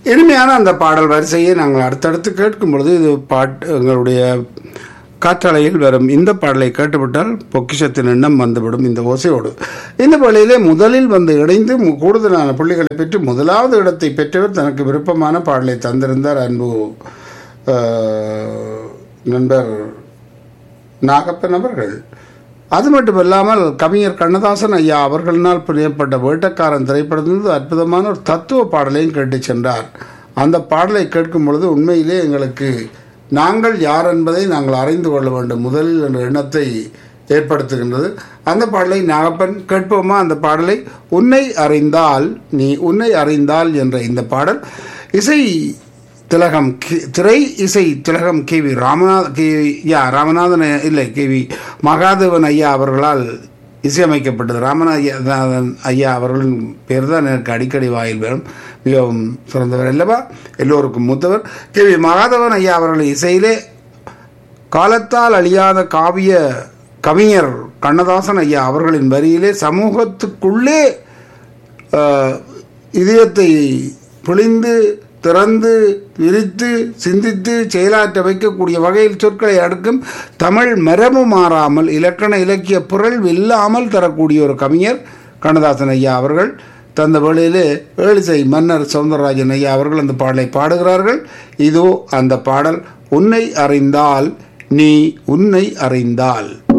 இனிமையான அந்த பாடல் வரிசையை நாங்கள் அடுத்தடுத்து கேட்கும் பொழுது இது பாட்டு எங்களுடைய காற்றலையில் வரும் இந்த பாடலை கேட்டுவிட்டால் பொக்கிஷத்தின் எண்ணம் வந்துவிடும் இந்த ஓசையோடு இந்த வேளையிலே முதலில் வந்து இணைந்து மு- கூடுதலான புள்ளிகளை பெற்று முதலாவது இடத்தை பெற்றவர் தனக்கு விருப்பமான பாடலை தந்திருந்தார் அன்பு ஆஹ், நண்பர் நாகப்பன் அவர்கள் அது மட்டுமல்லாமல் கவிஞர் கண்ணதாசன் ஐயா அவர்களினால் புரியப்பட்ட வேட்டக்காரன் திரைப்படத்திலிருந்து அற்புதமான ஒரு தத்துவ பாடலையும் கேட்டு சென்றார் அந்த பாடலை கேட்கும் பொழுது உண்மையிலே எங்களுக்கு நாங்கள் யார் என்பதை நாங்கள் அறிந்து கொள்ள வேண்டும் முதலில் என்ற எண்ணத்தை ஏற்படுத்துகின்றது அந்த பாடலை நாகப்பன் கேட்போமா அந்த பாடலை உன்னை அறிந்தால் நீ உன்னை அறிந்தால் என்ற இந்த பாடல் இசை திலகம் கி- திரை இசை திலகம் கே வி ராமநாத கே யா ராமநாதன் இல்லை கே வி மகாதேவன் ஐயா அவர்களால் இசையமைக்கப்பட்டது ராமநாதன் ஐயா அவர்களின் பேர் தான் எனக்கு அடிக்கடி வாயில் வரும் மிகவும் சிறந்தவர் அல்லவா எல்லோருக்கும் மூத்தவர் கே வி மகாதேவன் ஐயா அவர்களின் இசையிலே காலத்தால் அழியாத காவிய கவிஞர் கண்ணதாசன் ஐயா அவர்களின் வரியிலே சமூகத்துக்குள்ளே ஆஹ், இதயத்தை பிழிந்து திறந்து விரித்து சிந்தித்து செயலாற்ற வைக்கக்கூடிய வகையில் சொற்களை அடுக்கும் தமிழ் மரபு மாறாமல் இலக்கண இலக்கிய புரள் இல்லாமல் தரக்கூடிய ஒரு கவிஞர் கண்ணதாசன் ஐயா அவர்கள் தந்த வேளையிலே ஏழிசை மன்னர் சவுந்தரராஜன் ஐயா அவர்கள் அந்த பாடலை பாடுகிறார்கள் இதோ அந்த பாடல் உன்னை அறிந்தால் நீ உன்னை அறிந்தால்